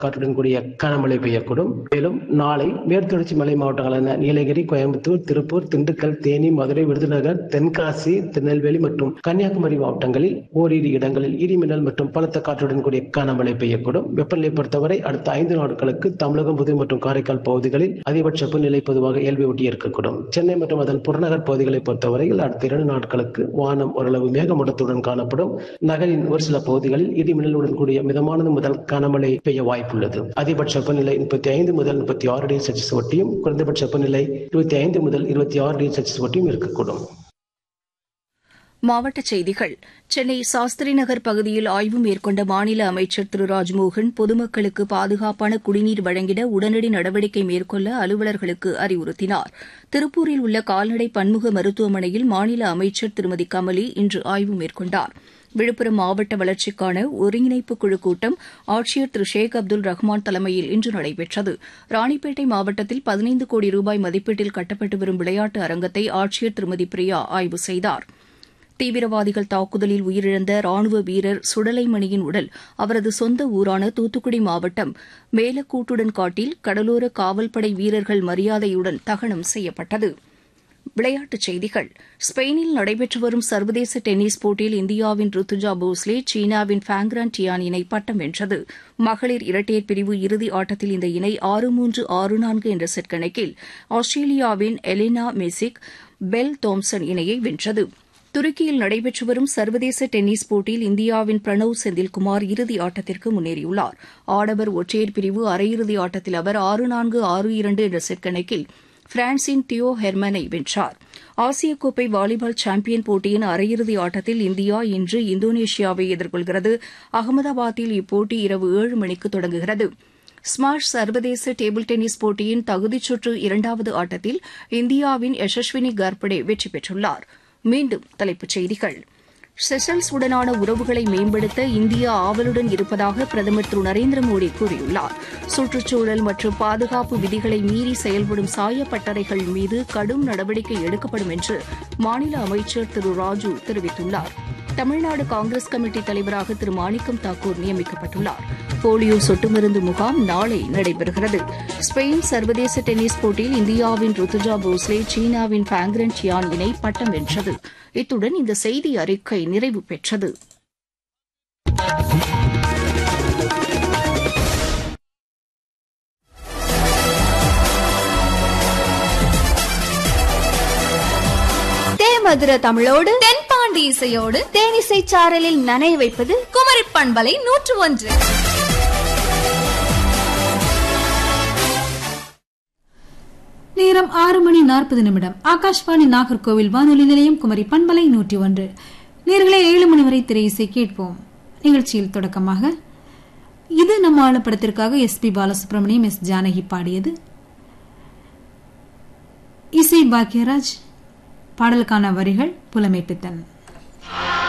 காற்றுடன் கூடிய கனமழை பெய்யக்கூடும் மேலும் நாளை மேற்குத்தொடர்ச்சி மலை மாவட்டங்களான நீலகிரி கோயம்புத்தூர் திருப்பூர் திண்டுக்கல் தேனி மதுரை விருதுநகர் தென்காசி திருநெல்வேலி மற்றும் கன்னியாகுமரி மாவட்டங்களில் ஓரிரு இடங்களில் இடிமின்னல் மற்றும் பலத்த காற்றுடன் கூடிய கனமழை பெய்யக்கூடும் வெப்பநிலை பொறுத்தவரை அடுத்த ஐந்து நாட்களுக்கு தமிழகம் புதுவை மற்றும் காரைக்கால் பகுதிகளில் அதிகபட்ச வெப்பநிலை பொதுவாக இயல்பை ஒட்டி இருக்கக்கூடும் சென்னை மற்றும் அதன் புறநகர் பகுதிகளை பொறுத்தவரையில் அடுத்த இரண்டு நாட்களுக்கு வானம் ஓரளவு மேகமூட்டத்துடன் காணப்படும் நகரின் ஒரு சில பகுதிகளில் இடிமின்னலுடன் கூடிய மிதமானது முதல் கனமழை பெய்ய வாய்ப்புள்ளது அதிகபட்ச வெப்பநிலை முப்பத்தி ஐந்து முதல் முப்பத்தி ஆறு டிகிரி செல்சியஸ் ஒட்டியும் குறைந்தபட்ச வெப்பநிலை இருபத்தி ஐந்து முதல் இருபத்தி ஆறு டிகிரி செல்சியஸ் ஒட்டியும் இருக்கக்கூடும் மாவட்டச் செய்திகள் சென்னை சாஸ்திரி நகர் பகுதியில் ஆய்வு மேற்கொண்ட மாநில அமைச்சர் திரு ராஜ்மோகன் பொதுமக்களுக்கு பாதுகாப்பான குடிநீர் வழங்கிட உடனடி நடவடிக்கை மேற்கொள்ள அலுவலர்களுக்கு அறிவுறுத்தினார் திருப்பூரில் உள்ள கால்நடை பன்முக மருத்துவமனையில் மாநில அமைச்சர் திருமதி கமலி இன்று ஆய்வு மேற்கொண்டார் விழுப்புரம் மாவட்ட வளர்ச்சிக்கான ஒருங்கிணைப்பு குழு கூட்டம் ஆட்சியர் திரு ஷேக் அப்துல் ரஹ்மான் தலைமையில் இன்று நடைபெற்றது ராணிப்பேட்டை மாவட்டத்தில் பதினைந்து கோடி ரூபாய் மதிப்பீட்டில் கட்டப்பட்டு வரும் விளையாட்டு அரங்கத்தை ஆட்சியர் திருமதி பிரியா ஆய்வு செய்தாா் தீவிரவாதிகள் தாக்குதலில் உயிரிழந்த ராணுவ வீரர் சுடலைமணியின் உடல் அவரது சொந்த ஊரான தூத்துக்குடி மாவட்டம் மேலக்கூட்டுடன் காட்டில் கடலோர காவல்படை வீரர்கள் மரியாதையுடன் தகனம் செய்யப்பட்டது விளையாட்டுச் செய்திகள் ஸ்பெயினில் நடைபெற்று வரும் சர்வதேச டென்னிஸ் போட்டியில் இந்தியாவின் ருத்துஜா போஸ்லே சீனாவின் ஃபேங்ரான் டியான் இணை பட்டம் வென்றது மகளிர் இரட்டையர் பிரிவு இறுதி ஆட்டத்தில் இந்த இணை ஆறு மூன்று ஆறு நான்கு என்ற செட் கணக்கில் ஆஸ்திரேலியாவின் எலினா மெசிக் பெல் தோம்சன் இணையை வென்றது துருக்கியில் நடைபெற்று வரும் சர்வதேச டென்னிஸ் போட்டியில் இந்தியாவின் பிரணவ் செந்தில்குமார் இறுதி ஆட்டத்திற்கு முன்னேறியுள்ளார் ஆடவர் ஒற்றையர் பிரிவு அரையிறுதி ஆட்டத்தில் அவர் ஆறு நான்கு ஆறு இரண்டு என்ற செட் கணக்கில் பிரான்சின் தியோ ஹெர்மனை வென்றார் ஆசிய கோப்பை வாலிபால் சாம்பியன் போட்டியின் அரையிறுதி ஆட்டத்தில் இந்தியா இன்று இந்தோனேஷியாவை எதிர்கொள்கிறது அகமதாபாத்தில் இப்போட்டி இரவு ஏழு மணிக்கு தொடங்குகிறது ஸ்மாஷ் சர்வதேச டேபிள் டென்னிஸ் போட்டியின் தகுதிச் சுற்று இரண்டாவது ஆட்டத்தில் இந்தியாவின் யசஸ்வினி கர்படே வெற்றி பெற்றுள்ளார் மீண்டும் தலைப்புச் செய்திகள் செஷல்ஸ் உடனான உறவுகளை மேம்படுத்த இந்தியா ஆவலுடன் இருப்பதாக பிரதமர் திரு நரேந்திர மோடி கூறியுள்ளார் சுற்றுச்சூழல் மற்றும் பாதுகாப்பு விதிகளை மீறி செயல்படும் சாயப்பட்டறைகள் மீது கடும் நடவடிக்கை எடுக்கப்படும் என்று மாநில அமைச்சர் திரு ராஜு தெரிவித்துள்ளார் தமிழ்நாடு காங்கிரஸ் கமிட்டி தலைவராக திரு மாணிக்கம் தாக்கூர் நியமிக்கப்பட்டுள்ளார் போலியோ சொட்டு மருந்து முகாம் நாளை நடைபெறுகிறது ஸ்பெயின் சர்வதேச டென்னிஸ் போட்டியில் இந்தியாவின் ருத்துஜா போஸ்லே சீனாவின் ஃபேங்ரன் சியான் இணை பட்டம் வென்றது இத்துடன் இந்த செய்தி அறிக்கை நிறைவு பெற்றது தேமதுர தமிழோடு தென்பாண்டி இசையோடு தேனிசை சாரலில் நனைய வைப்பது குமரி பண்பலை நூற்று ஒன்று நேரம் ஆறு மணி நாற்பது நிமிடம் ஆகாஷ்வாணி நாகர்கோவில் வானொலி நிலையம் குமரி பண்பலை நூற்றி ஒன்று நேர்களை ஏழு மணி வரை திரை இசை கேட்போம் நிகழ்ச்சியில் தொடக்கமாக இது நம்ம ஆளுப்படத்திற்காக S P Balasubrahmanyam S Janaki பாடியது இசை பாக்யராஜ் பாடலுக்கான வரிகள் புலமைப்பித்தன்